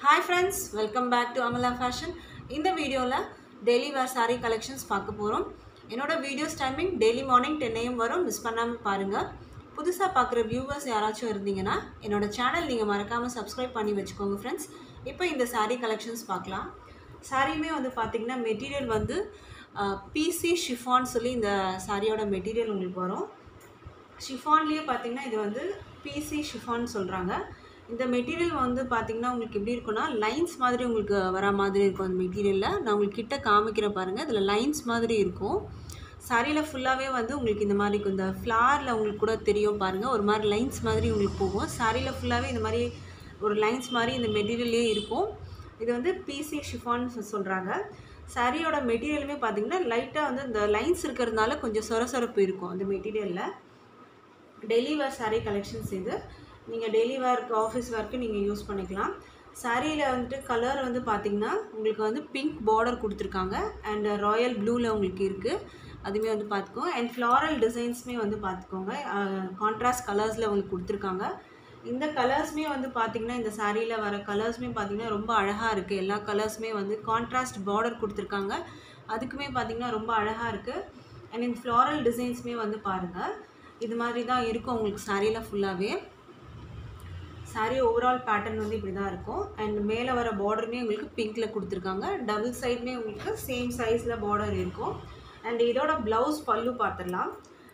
hi friends welcome back to Amala fashion இந்த வீடியோவில் daily wear saree collections பார்க்க போகிறோம் என்னோட videos timing daily morning ten AM வரும் மிஸ் பண்ணாமல் பாருங்கள் புதுசாக பார்க்குற வியூவர்ஸ் யாராச்சும் இருந்தீங்கன்னா என்னோட சேனல் நீங்கள் மறக்காமல் சப்ஸ்கிரைப் பண்ணி வச்சுக்கோங்க ஃப்ரெண்ட்ஸ் இப்போ இந்த saree கலெக்ஷன்ஸ் பார்க்கலாம் சாரியுமே வந்து பார்த்திங்கன்னா மெட்டீரியல் வந்து பிசி ஷிஃபான் சொல்லி இந்த சாரியோட மெட்டீரியல் உங்களுக்கு வரும் ஷிஃபான்லேயே பார்த்தீங்கன்னா இது வந்து பிசி ஷிஃபான் சொல்கிறாங்க இந்த மெட்டீரியல் வந்து பார்த்தீங்கன்னா உங்களுக்கு எப்படி இருக்கும்னா லைன்ஸ் மாதிரி உங்களுக்கு வர மாதிரி இருக்கும் அந்த மெட்டீரியலில் நான் உங்களுக்கு கிட்ட காமிக்கிறேன் பாருங்கள் இதில் லைன்ஸ் மாதிரி இருக்கும் சாரியில் ஃபுல்லாகவே வந்து உங்களுக்கு இந்த மாதிரி இருக்கும் இந்த ஃப்ளாரில் உங்களுக்கு கூட தெரியும் பாருங்கள் ஒரு மாதிரி லைன்ஸ் மாதிரி உங்களுக்கு போகும் சாரியில் ஃபுல்லாகவே இந்த மாதிரி ஒரு லைன்ஸ் மாதிரி இந்த மெட்டீரியல்லே இருக்கும் இது வந்து பிசி ஷிஃபான் சொல்கிறாங்க சாரியோட மெட்டீரியலுமே பார்த்தீங்கன்னா லைட்டாக வந்து இந்த லைன்ஸ் இருக்கிறதுனால கொஞ்சம் சொரசொரப்பு இருக்கும் அந்த மெட்டீரியலில் டெய்லி வேர் saree கலெக்ஷன்ஸ் இது நீங்கள் டெய்லி வேர்க்கு ஆஃபீஸ் வேர்க்கு நீங்கள் யூஸ் பண்ணிக்கலாம் சாரியில் வந்துட்டு கலர் வந்து பார்த்திங்கன்னா உங்களுக்கு வந்து பிங்க் பார்டர் கொடுத்துருக்காங்க அண்ட் ராயல் ப்ளூவில் உங்களுக்கு இருக்குது அதுவுமே வந்து பார்த்துக்கோ அண்ட் ஃப்ளாரல் டிசைன்ஸுமே வந்து பார்த்துக்கோங்க கான்ட்ராஸ்ட் கலர்ஸில் உங்களுக்கு கொடுத்துருக்காங்க இந்த கலர்ஸுமே வந்து பார்த்திங்கன்னா இந்த சாரியில் வர கலர்ஸுமே பார்த்திங்கன்னா ரொம்ப அழகாக இருக்குது எல்லா கலர்ஸுமே வந்து கான்ட்ராஸ்ட் பார்டர் கொடுத்துருக்காங்க அதுக்குமே பார்த்திங்கன்னா ரொம்ப அழகாக இருக்குது அண்ட் இந்த ஃப்ளாரல் டிசைன்ஸுமே வந்து பாருங்கள் இது மாதிரி தான் இருக்கும் உங்களுக்கு சாரியில் ஃபுல்லாகவே saree ஓவரால் பேட்டர்ன் வந்து இப்படி தான் இருக்கும் அண்ட் மேலே வர பார்டருமே உங்களுக்கு பிங்க்கில் கொடுத்துருக்காங்க டபுள் சைடுமே உங்களுக்கு சேம் சைஸில் பார்டர் இருக்கும் அண்ட் இதோட ப்ளவுஸ் பல்லு பார்த்துடலாம்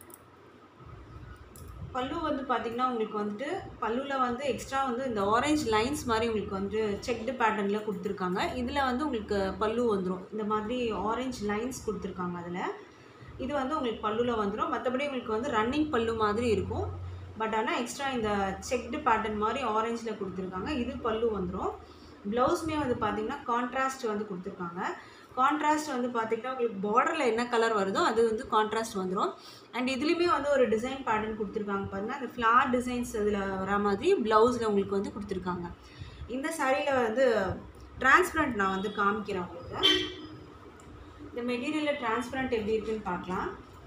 பல்லு வந்து பார்த்திங்கன்னா உங்களுக்கு வந்துட்டு பல்லுவில் வந்து எக்ஸ்ட்ரா வந்து இந்த ஆரஞ்சு லைன்ஸ் மாதிரி உங்களுக்கு வந்து செக்டு பேட்டர்னில் கொடுத்துருக்காங்க இதில் வந்து உங்களுக்கு பல்லு வந்துடும் இந்த மாதிரி ஆரஞ்சு லைன்ஸ் கொடுத்துருக்காங்க அதில் இது வந்து உங்களுக்கு பல்லுவில் வந்துடும் மற்றபடி உங்களுக்கு வந்து ரன்னிங் பல்லு மாதிரி இருக்கும் பட் ஆனால் எக்ஸ்ட்ரா இந்த செக்டு பேட்டர்ன் மாதிரி ஆரஞ்சில் கொடுத்துருக்காங்க இது பல்லு வந்துடும் ப்ளவுஸுமே வந்து பார்த்திங்கன்னா கான்ட்ராஸ்ட் வந்து கொடுத்துருக்காங்க கான்ட்ராஸ்ட் வந்து பார்த்திங்கன்னா உங்களுக்கு பார்டரில் என்ன கலர் வருதோ அது வந்து கான்ட்ராஸ்ட் வந்துடும் அண்ட் இதுலேயுமே வந்து ஒரு டிசைன் பேட்டர்ன் கொடுத்துருக்காங்க பாருங்கள் அந்த ஃப்ளார் டிசைன்ஸ் இதில் வர மாதிரி ப்ளவுஸில் உங்களுக்கு வந்து கொடுத்துருக்காங்க இந்த சாரியில் வந்து டிரான்ஸ்பரண்ட் நான் வந்து காமிக்கிறேன் உங்களுக்கு இந்த மெட்டீரியலில் டிரான்ஸ்பரண்ட் எப்படி இருக்குன்னு பார்க்கலாம்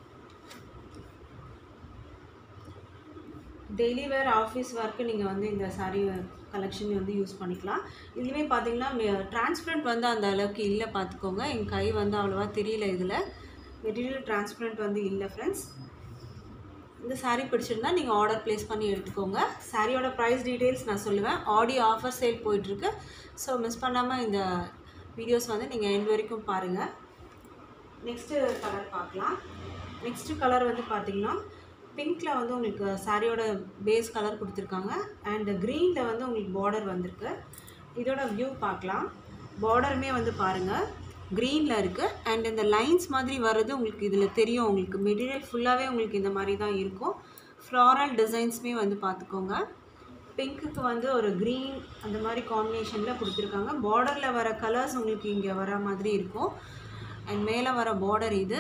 டெய்லி வேர் ஆஃபீஸ் ஒர்க்கு நீங்கள் வந்து இந்த சாரீ கலெக்ஷன் வந்து யூஸ் பண்ணிக்கலாம் இதுலேயுமே பார்த்தீங்கன்னா டிரான்ஸ்பரண்ட் வந்து அந்த அளவுக்கு இல்லை பார்த்துக்கோங்க என் கை வந்து அவ்வளோவா தெரியல இதில் மெட்டீரியல் டிரான்ஸ்பரண்ட் வந்து இல்லை ஃப்ரெண்ட்ஸ் இந்த சாரீ பிடிச்சிருந்தா நீங்கள் ஆர்டர் ப்ளேஸ் பண்ணி எடுத்துக்கோங்க சாரியோட ப்ரைஸ் டீட்டெயில்ஸ் நான் சொல்லுவேன் ஆடியோ ஆஃபர் சேல் போயிட்டுருக்கு ஸோ மிஸ் பண்ணாமல் இந்த வீடியோஸ் வந்து நீங்கள் எண்ட் வரைக்கும் பாருங்கள் நெக்ஸ்ட்டு கலர் பார்க்கலாம் நெக்ஸ்ட்டு கலர் வந்து பார்த்திங்கன்னா பிங்க்கில் வந்து உங்களுக்கு சாரியோட பேஸ் கலர் கொடுத்துருக்காங்க அண்ட் க்ரீனில் வந்து உங்களுக்கு பார்டர் வந்திருக்கு இதோட வியூ பார்க்கலாம் பார்டருமே வந்து பாருங்கள் க்ரீனில் இருக்குது அண்ட் இந்த லைன்ஸ் மாதிரி வர்றது உங்களுக்கு இதில் தெரியும் உங்களுக்கு மெட்டீரியல் ஃபுல்லாகவே உங்களுக்கு இந்த மாதிரி தான் இருக்கும் ஃப்ளாரல் டிசைன்ஸுமே வந்து பார்த்துக்கோங்க பிங்க்குக்கு வந்து ஒரு க்ரீன் அந்த மாதிரி காம்பினேஷனில் கொடுத்துருக்காங்க பார்டரில் வர கலர்ஸ் உங்களுக்கு இங்கே வர மாதிரி இருக்கும் அண்ட் மேலே வர பார்டர் இது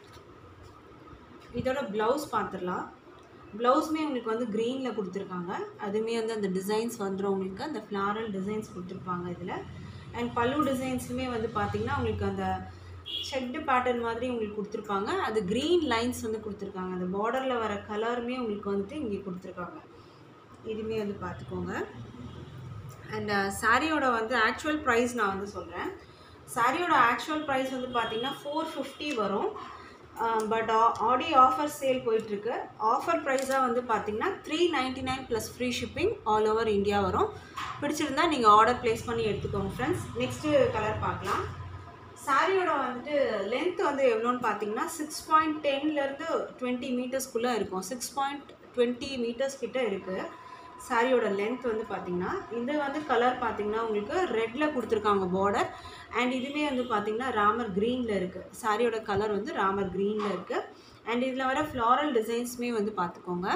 இதோட ப்ளவுஸ் பார்த்துடலாம் ப்ளவுஸுமே உங்களுக்கு வந்து க்ரீனில் கொடுத்துருக்காங்க அதுவுமே வந்து அந்த டிசைன்ஸ் வந்துடும் உங்களுக்கு அந்த ஃப்ளாரல் டிசைன்ஸ் கொடுத்துருப்பாங்க இதில் அண்ட் பல்லு டிசைன்ஸுமே வந்து பார்த்திங்கன்னா உங்களுக்கு அந்த செக்டு பேட்டர்ன் மாதிரி உங்களுக்கு கொடுத்துருப்பாங்க அது க்ரீன் லைன்ஸ் வந்து கொடுத்துருக்காங்க அந்த பார்டரில் வர கலருமே உங்களுக்கு வந்துட்டு இங்கே கொடுத்துருக்காங்க இதுவுமே வந்து பார்த்துக்கோங்க அண்ட் சாரியோட வந்து ஆக்சுவல் ப்ரைஸ் நான் வந்து சொல்கிறேன் சாரியோட ஆக்சுவல் ப்ரைஸ் வந்து பார்த்திங்கன்னா ஃபோர் ஃபிஃப்டி வரும் பட் ஆடி ஆஃபர் சேல் போயிட்டுருக்கு ஆஃபர் ப்ரைஸாக வந்து பார்த்தீங்கன்னா three ninety nine plus free shipping all over India வரும் பிடிச்சிருந்தா நீங்கள் ஆர்டர் ப்ளேஸ் பண்ணி எடுத்துக்கோங்க ஃப்ரெண்ட்ஸ் நெக்ஸ்ட்டு கலர் பார்க்கலாம் சாரியோட வந்துட்டு லென்த் வந்து எவ்வளோன்னு பார்த்தீங்கன்னா சிக்ஸ் பாயிண்ட் டென்லேருந்து டுவெண்ட்டி மீட்டர்ஸ்க்குள்ளே இருக்கும் சிக்ஸ் பாயிண்ட் டுவெண்ட்டி மீட்டர்ஸ் கிட்ட இருக்குது சாரியோட லென்த் வந்து பார்த்திங்கன்னா இது வந்து கலர் பார்த்திங்கன்னா உங்களுக்கு ரெட்டில் கொடுத்துருக்காங்க பார்டர் அண்ட் இதுவுமே வந்து பார்த்திங்கன்னா ராமர் க்ரீனில் இருக்குது சாரியோட கலர் வந்து ராமர் க்ரீனில் இருக்குது அண்ட் இதில் வர ஃப்ளாரல் டிசைன்ஸுமே வந்து பார்த்துக்கோங்க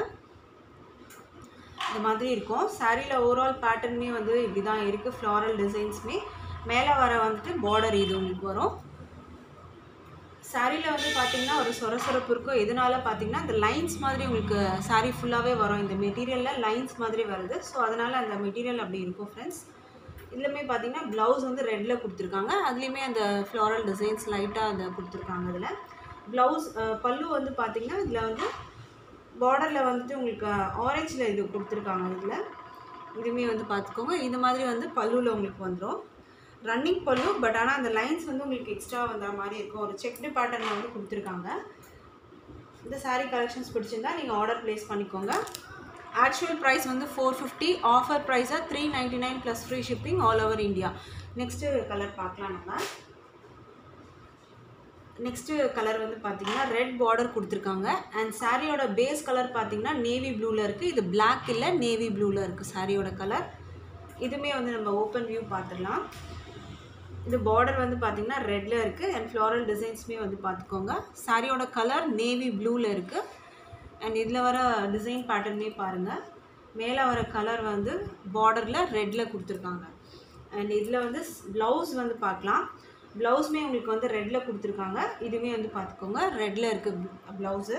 இந்த மாதிரி இருக்கும் சாரியில் ஓவரால் பேட்டர்னுமே வந்து இப்படி தான் இருக்குது ஃப்ளாரல் டிசைன்ஸுமே மேலே வர வந்துட்டு பார்டர் இது உங்களுக்கு வரும் சாரியில் வந்து பார்த்திங்கன்னா ஒரு சொரசொரப்பு இருக்கும் எதனால பார்த்தீங்கன்னா இந்த லைன்ஸ் மாதிரி உங்களுக்கு சாரீ ஃபுல்லாகவே வரும் இந்த மெட்டீரியலில் லைன்ஸ் மாதிரி வருது ஸோ அதனால் அந்த மெட்டீரியல் அப்படி இருக்கும் ஃப்ரெண்ட்ஸ் இதுலையுமே பார்த்தீங்கன்னா ப்ளவுஸ் வந்து ரெட்டில் கொடுத்துருக்காங்க அதுலேயுமே அந்த ஃப்ளாரல் டிசைன்ஸ் லைட்டாக அந்த கொடுத்துருக்காங்க அதில் ப்ளவுஸ் பல்லு வந்து பார்த்திங்கன்னா இதில் வந்து பார்டரில் வந்துட்டு உங்களுக்கு ஆரஞ்சில் இது கொடுத்துருக்காங்க இதில் இதுவுமே வந்து பார்த்துக்கோங்க இந்த மாதிரி வந்து பல்லுவில் உங்களுக்கு வந்துடும் ரன்னிங் பல்லு பட் ஆனால் அந்த லைன்ஸ் வந்து உங்களுக்கு எக்ஸ்ட்ரா வந்த மாதிரி இருக்கும் ஒரு செக்டு பேட்டர்னில் வந்து கொடுத்துருக்காங்க இந்த saree கலெக்ஷன்ஸ் பிடிச்சிருந்தா நீங்கள் ஆர்டர் ப்ளேஸ் பண்ணிக்கோங்க ஆக்சுவல் ப்ரைஸ் வந்து ஃபோர் ஃபிஃப்டி ஆஃபர் ப்ரைஸாக three ninety nine plus free shipping all over India next colour பார்க்கலாம் நம்ம நெக்ஸ்ட்டு கலர் வந்து பார்த்தீங்கன்னா ரெட் பார்டர் கொடுத்துருக்காங்க அண்ட் சாரியோட பேஸ் கலர் பார்த்தீங்கன்னா நேவி ப்ளூவில் இருக்குது இது Black இல்லை நேவி ப்ளூவில் இருக்குது சாரியோட கலர் இதுவுமே வந்து நம்ம ஓப்பன் வியூ பார்த்துடலாம் இது பார்டர் வந்து பார்த்தீங்கன்னா ரெட்டில் இருக்குது அண்ட் ஃப்ளாரல் டிசைன்ஸுமே வந்து பார்த்துக்கோங்க சாரியோட கலர் நேவி ப்ளூவில் இருக்குது அண்ட் இதில் வர டிசைன் பேட்டர்னே பாருங்கள் மேலே வர கலர் வந்து பார்டரில் ரெட்டில் கொடுத்துருக்காங்க அண்ட் இதில் வந்து ப்ளவுஸ் வந்து பார்க்கலாம் ப்ளவுஸுமே உங்களுக்கு வந்து ரெட்டில் கொடுத்துருக்காங்க இதுவுமே வந்து பார்த்துக்கோங்க ரெட்டில் இருக்குது ப்ளவுஸு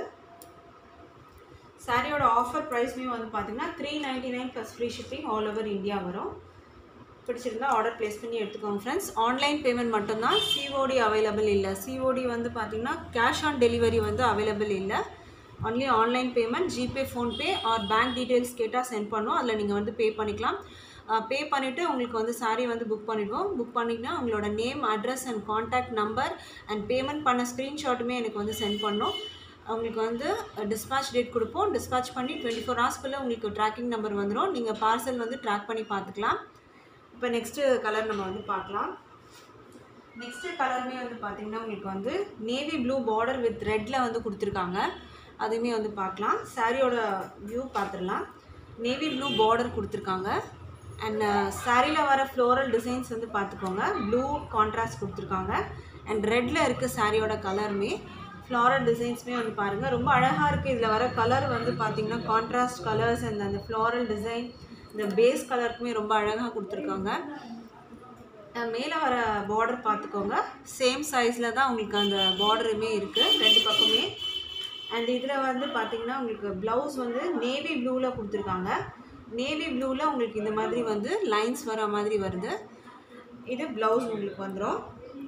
சாரியோட ஆஃபர் ப்ரைஸ்மே வந்து பார்த்தீங்கன்னா three ninety nine plus free shipping all over India வரும் பிடிச்சிருந்தா ஆர்டர் ப்ளேஸ் பண்ணி எடுத்துக்கோங்க ஃப்ரெண்ட்ஸ் ஆன்லைன் பேமெண்ட் மட்டும்தான் சிஓடி அவைலபிள் இல்லை சிஓடி வந்து பார்த்தீங்கன்னா கேஷ் ஆன் டெலிவரி வந்து அவைலபிள் இல்லை only online payment GPay PhonePe or bank details கேட்டால் சென்ட் பண்ணோம் அதில் நீங்கள் வந்து பே பண்ணிக்கலாம் பே பண்ணிவிட்டு உங்களுக்கு வந்து saree வந்து புக் பண்ணிவிடுவோம் புக் பண்ணிங்கன்னா உங்களோட name address and contact number and payment பண்ண ஸ்க்ரீன்ஷாட்டுமே எனக்கு வந்து சென்ட் பண்ணோம் உங்களுக்கு வந்து டிஸ்பேச் டேட் கொடுப்போம் டிஸ்பேச் பண்ணி டுவெண்ட்டி ஃபோர் ஹவர்ஸ்க்குள்ளே உங்களுக்கு ட்ராக்கிங் நம்பர் வந்துடும் நீங்கள் பார்சல் வந்து ட்ராக் பண்ணி பார்த்துக்கலாம் இப்போ நெக்ஸ்ட்டு கலர் நம்ம வந்து பார்க்கலாம் நெக்ஸ்ட்டு கலருமே வந்து பார்த்தீங்கன்னா உங்களுக்கு வந்து நேவி ப்ளூ பார்டர் வித் ரெட்டில் வந்து கொடுத்துருக்காங்க அதுவுமே வந்து பார்க்கலாம் சாரியோட வியூ பார்த்துடலாம் நேவி ப்ளூ பார்டர் கொடுத்துருக்காங்க அண்ட் சாரியில் வர ஃப்ளோரல் டிசைன்ஸ் வந்து பார்த்துக்கோங்க ப்ளூ கான்ட்ராஸ்ட் கொடுத்துருக்காங்க அண்ட் ரெட்டில் இருக்குது சாரியோட கலருமே ஃப்ளாரல் டிசைன்ஸுமே வந்து பாருங்கள் ரொம்ப அழகாக இருக்குது இதில் வர கலர் வந்து பார்த்தீங்கன்னா கான்ட்ராஸ்ட் கலர்ஸ் அண்ட் அந்த ஃப்ளாரல் டிசைன் இந்த பேஸ் கலருக்குமே ரொம்ப அழகாக கொடுத்துருக்காங்க மேலே வர பார்டர் பார்த்துக்கோங்க சேம் சைஸில் தான் உங்களுக்கு அந்த பார்டருமே இருக்குது ரெண்டு பக்கமே அண்ட் இதில் வந்து பார்த்தீங்கன்னா உங்களுக்கு ப்ளவுஸ் வந்து நேவி ப்ளூவில் கொடுத்துருக்காங்க நேவி ப்ளூவில் உங்களுக்கு இந்த மாதிரி வந்து லைன்ஸ் வர மாதிரி வருது இது ப்ளவுஸ் உங்களுக்கு வந்துடும்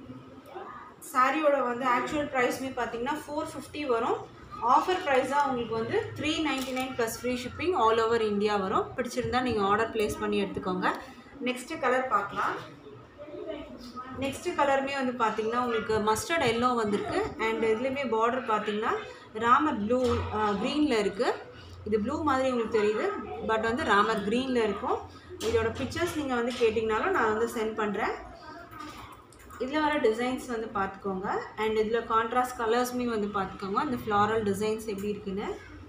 சாரியோட வந்து ஆக்சுவல் ப்ரைஸ்மே பார்த்தீங்கன்னா ஃபோர் ஃபிஃப்டி வரும் ஆஃபர் ப்ரைஸாக உங்களுக்கு வந்து three ninety nine plus free shipping all over India வரும் பிடிச்சிருந்தா நீங்கள் ஆர்டர் ப்ளேஸ் பண்ணி எடுத்துக்கோங்க நெக்ஸ்ட்டு கலர் பார்க்கலாம் நெக்ஸ்ட்டு கலருமே வந்து பார்த்தீங்கன்னா உங்களுக்கு மஸ்டர்ட் எல்லோ வந்திருக்கு அண்ட் இதுலேயுமே பார்டர் பார்த்தீங்கன்னா ராமர் ப்ளூ க்ரீனில் இருக்குது இது ப்ளூ மாதிரி உங்களுக்கு தெரியுது பட் வந்து ராமர் க்ரீனில் இருக்கும் இதோட பிக்சர்ஸ் நீங்கள் வந்து கேட்டிங்கனாலும் நான் வந்து சென்ட் பண்ணுறேன் இதில் வர டிசைன்ஸ் வந்து பார்த்துக்கோங்க அண்ட் இதில் கான்ட்ராஸ்ட் கலர்ஸுமே வந்து பார்த்துக்கோங்க அந்த ஃப்ளாரல் டிசைன்ஸ் எப்படி இருக்குன்னு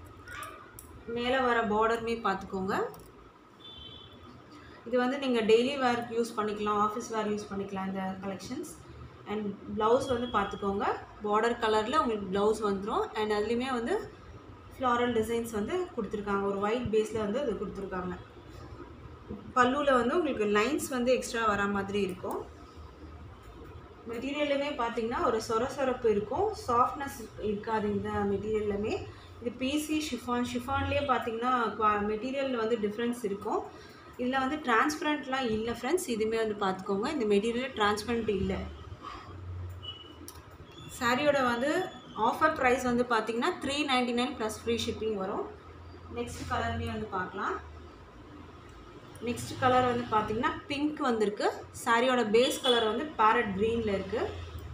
மேலே வர பார்டருமே பார்த்துக்கோங்க இது வந்து நீங்கள் டெய்லி வேர்க்கு யூஸ் பண்ணிக்கலாம் ஆஃபீஸ் வேர் யூஸ் பண்ணிக்கலாம் இந்த கலெக்ஷன்ஸ் அண்ட் ப்ளவுஸ் வந்து பார்த்துக்கோங்க பார்டர் கலரில் உங்களுக்கு ப்ளவுஸ் வந்துடும் அண்ட் அதுலேயுமே வந்து ஃப்ளாரல் டிசைன்ஸ் வந்து கொடுத்துருக்காங்க ஒரு ஒயிட் பேஸில் வந்து அது கொடுத்துருக்காங்க பல்லுவில் வந்து உங்களுக்கு லைன்ஸ் வந்து எக்ஸ்ட்ரா வர மாதிரி இருக்கும் மெட்டீரியலுமே பார்த்தீங்கன்னா ஒரு சொர சொரப்பு இருக்கும் சாஃப்ட்னஸ் இருக்காது இந்த மெட்டீரியல்லுமே இது பிசி ஷிஃபான் ஷிஃபான்லேயே பார்த்தீங்கன்னா மெட்டீரியல் வந்து டிஃப்ரென்ஸ் இருக்கும் இதில் வந்து டிரான்ஸ்பரண்ட்லாம் இல்லை ஃப்ரெண்ட்ஸ் இதுவுமே வந்து பார்த்துக்கோங்க இந்த மெட்டீரியல் டிரான்ஸ்பரண்ட் இல்லை சாரியோட வந்து ஆஃபர் ப்ரைஸ் வந்து பார்த்தீங்கன்னா three ninety nine plus free shipping வரும் நெக்ஸ்ட் கலர்லேயே வந்து பார்க்கலாம் நெக்ஸ்ட் கலர் வந்து பார்த்தீங்கன்னா பிங்க் வந்திருக்கு சாரியோட பேஸ் கலர் வந்து பேரட் க்ரீனில் இருக்குது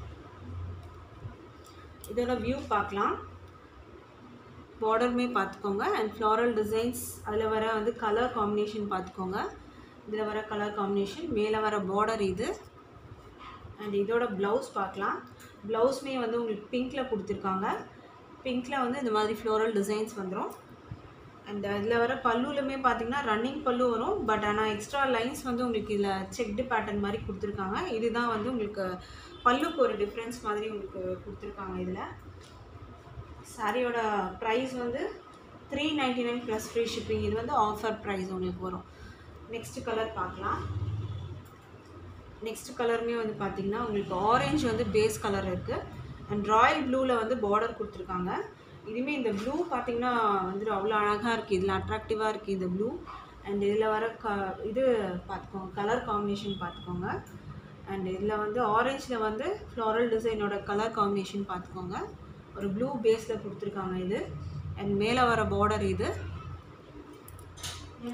இதோட வியூ பார்க்கலாம் பார்டருமே பார்த்துக்கோங்க அண்ட் ஃப்ளாரல் டிசைன்ஸ் அதில் வர வந்து கலர் காம்பினேஷன் பார்த்துக்கோங்க இதில் வர கலர் காம்பினேஷன் மேலே வர பார்டர் இது அண்ட் இதோட ப்ளவுஸ் பார்க்கலாம் ப்ளவுஸ்மே வந்து உங்களுக்கு பிங்க்கில் கொடுத்துருக்காங்க பிங்க்கில் வந்து இந்த மாதிரி ஃப்ளோரல் டிசைன்ஸ் வந்துடும் அண்ட் இதில் வர பல்லுலுமே பார்த்தீங்கன்னா ரன்னிங் பல்லு வரும் பட் ஆனால் எக்ஸ்ட்ரா லைன்ஸ் வந்து உங்களுக்கு இதில் செக்டு பேட்டர்ன் மாதிரி கொடுத்துருக்காங்க இதுதான் வந்து உங்களுக்கு பல்லுக்கு ஒரு டிஃப்ரென்ஸ் மாதிரி உங்களுக்கு கொடுத்துருக்காங்க இதில் சாரியோட ப்ரைஸ் வந்து three ninety nine plus free shipping இது வந்து ஆஃபர் ப்ரைஸ் உங்களுக்கு வரும் நெக்ஸ்ட் கலர் பார்க்கலாம் நெக்ஸ்ட் கலருமே வந்து பார்த்தீங்கன்னா உங்களுக்கு ஆரஞ்சு வந்து பேஸ் கலர் இருக்குது அண்ட் ராயல் ப்ளூவில் வந்து பார்டர் கொடுத்துருக்காங்க இதுவுமே இந்த ப்ளூ பார்த்தீங்கன்னா வந்துட்டு அவ்வளோ அழகாக இருக்குது இதில் அட்ராக்டிவாக இருக்குது இந்த ப்ளூ அண்ட் இதில் வர க இது பார்த்துக்கோங்க கலர் காம்பினேஷன் பார்த்துக்கோங்க அண்ட் இதில் வந்து ஆரஞ்சில் வந்து ஃப்ளாரல் டிசைனோட கலர் காம்பினேஷன் பார்த்துக்கோங்க ஒரு ப்ளூ பேஸில் கொடுத்துருக்காங்க இது அண்ட் மேலே வர பார்டர் இது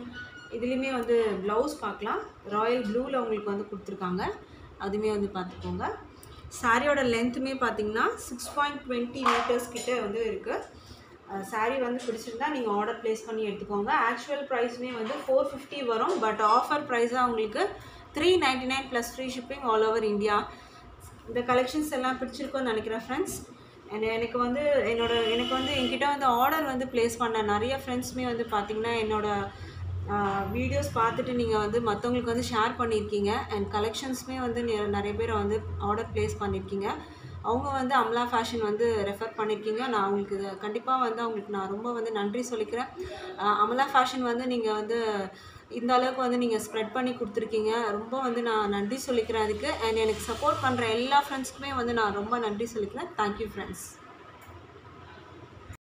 இதுலேயுமே வந்து ப்ளவுஸ் பார்க்கலாம் ராயல் ப்ளூவில் உங்களுக்கு வந்து கொடுத்துருக்காங்க அதுவுமே வந்து பார்த்துக்கோங்க சாரியோட லென்த்துமே பார்த்தீங்கன்னா சிக்ஸ் பாயிண்ட் டுவெண்ட்டி மீட்டர்ஸ் கிட்ட வந்து இருக்குது சாரீ வந்து பிடிச்சிருந்தா நீங்கள் ஆர்டர் ப்ளேஸ் பண்ணி எடுத்துக்கோங்க ஆக்சுவல் ப்ரைஸுமே வந்து ஃபோர் ஃபிஃப்டி வரும் பட் ஆஃபர் ப்ரைஸாக உங்களுக்கு three ninety nine plus free shipping all over India இந்த கலெக்ஷன்ஸ் எல்லாம் பிடிச்சிருக்கோன்னு நினைக்கிறேன் ஃப்ரெண்ட்ஸ் எனக்கு வந்து என்னோட எனக்கு வந்து என்கிட்ட வந்து ஆர்டர் வந்து ப்ளேஸ் பண்ண நிறைய ஃப்ரெண்ட்ஸுமே வந்து பார்த்திங்கன்னா என்னோட வீடியோஸ் பார்த்துட்டு நீங்கள் வந்து மற்றவங்களுக்கு வந்து ஷேர் பண்ணியிருக்கீங்க அண்ட் கலெக்ஷன்ஸுமே வந்து நெ- நிறைய பேர் வந்து ஆர்டர் ப்ளேஸ் பண்ணியிருக்கீங்க அவங்க வந்து அம்லா ஃபேஷன் வந்து ரெஃபர் பண்ணியிருக்கீங்க நான் அவங்களுக்கு இது கண்டிப்பாக வந்து அவங்களுக்கு நான் ரொம்ப வந்து நன்றி சொல்லிக்கிறேன் அஹ் அமலா ஃபேஷன் வந்து நீங்கள் வந்து இந்த அளவுக்கு வந்து நீங்கள் ஸ்ப்ரெட் பண்ணி கொடுத்துருக்கீங்க ரொம்ப வந்து நான் நன்றி சொல்லிக்கிறேன் அதுக்கு அண்ட் எனக்கு சப்போர்ட் பண்ணுற எல்லா ஃப்ரெண்ட்ஸ்க்குமே வந்து நான் ரொம்ப நன்றி சொல்லிக்கிறேன் தேங்க்யூ ஃப்ரெண்ட்ஸ்